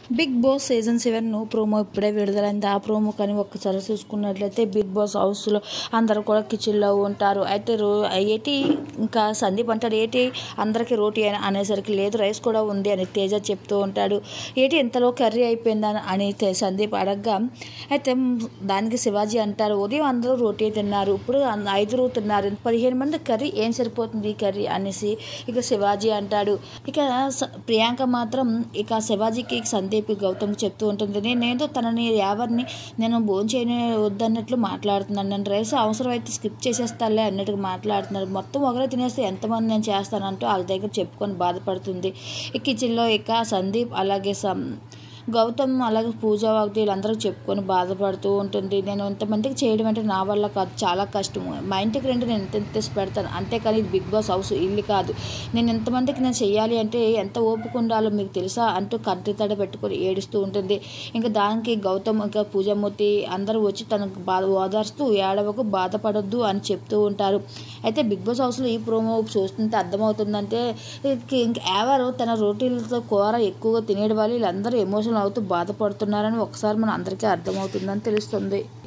big Boss season seven promo ఇప్పుడే విడుదలైంది ఆ ప్రోమో కానీ ఒక్కసారి చూసుకున్నట్లయితే బిగ్ బాస్ హౌస్లో అందరూ కూడా కిచెన్లో ఉంటారు అయితే రో ఏటి ఇంకా సందీప్ అంటాడు ఏటి అందరికీ రోటీ అని అనేసరికి లేదు రైస్ కూడా ఉంది అని తేజ చెప్తూ ఉంటాడు ఏటి ఇంతలో కర్రీ అయిపోయిందని అని తే- సందీప్ అడగ్గా అయితే మ్, దానికి శివాజీ అంటారు ఉదయం అందరూ రోటీ తిన్నారు ఇప్పుడు అన్- ఐదుగురు తిన్నారు పదిహేను మంది కర్రీ ఏం సరిపోతుంది ఈ కర్రీ అనేసి ఇక శివాజీ అంటాడు ఇక స- ప్రియాంక మాత్రం ఇక శివాజీకి సందీప్ గౌతమ్ చెప్తూ ఉంటుంది నేనేదో తనని ఎవరిని నేను భోజనం చేయని వద్దన్నట్లు మాట్లాడుతున్నాను నేను రైస్ అవసరమైతే స్కిప్ చేసేస్తాలే అన్నట్టుగా మాట్లాడుతున్నారు మొత్తం ఒకరే తినేస్తే ఎంతమంది నేను చేస్తానంటూ వాళ్ళ దగ్గర చెప్పుకొని బాధపడుతుంది ఈ కిచెన్లో ఇక సందీప్ అలాగే సం గౌతమ్ అలాగే పూజా వాగ్ది వీళ్ళందరూ చెప్పుకొని బాధపడుతూ ఉంటుంది నేను ఇంతమందికి చేయడం అంటే నా వల్ల కాదు చాలా కష్టం మా ఇంటికి రెండు నేను ఎంత తెచ్చి పెడతాను అంతేకాని ఇది బిగ్ బాస్ హౌస్ ఇల్లు కాదు నేను ఎంతమందికి నేను చెయ్యాలి అంటే ఎంత ఓపిక ఉండాలో మీకు తెలుసా అంటూ కంటి తడ పెట్టుకొని ఏడుస్తూ ఉంటుంది ఇంకా దానికి గౌతమ్ ఇంకా పూజామూర్తి అందరూ వచ్చి తనకు బాధ ఓదార్స్తూ ఏడవకు బాధపడొద్దు అని చెప్తూ ఉంటారు అయితే బిగ్ బాస్ హౌస్లో ఈ ప్రోమో చూస్తుంటే అర్థమవుతుందంటే ఇంక- ఇంక ఎవరు తన రోటీలతో కూర ఎక్కువగా తినేడు వాళ్ళు వీళ్ళందరూ ఎమోషనల్ అవుతూ బాధపడుతున్నారని ఒకసారి మన అందరికీ అర్థమవుతుందని తెలుస్తుంది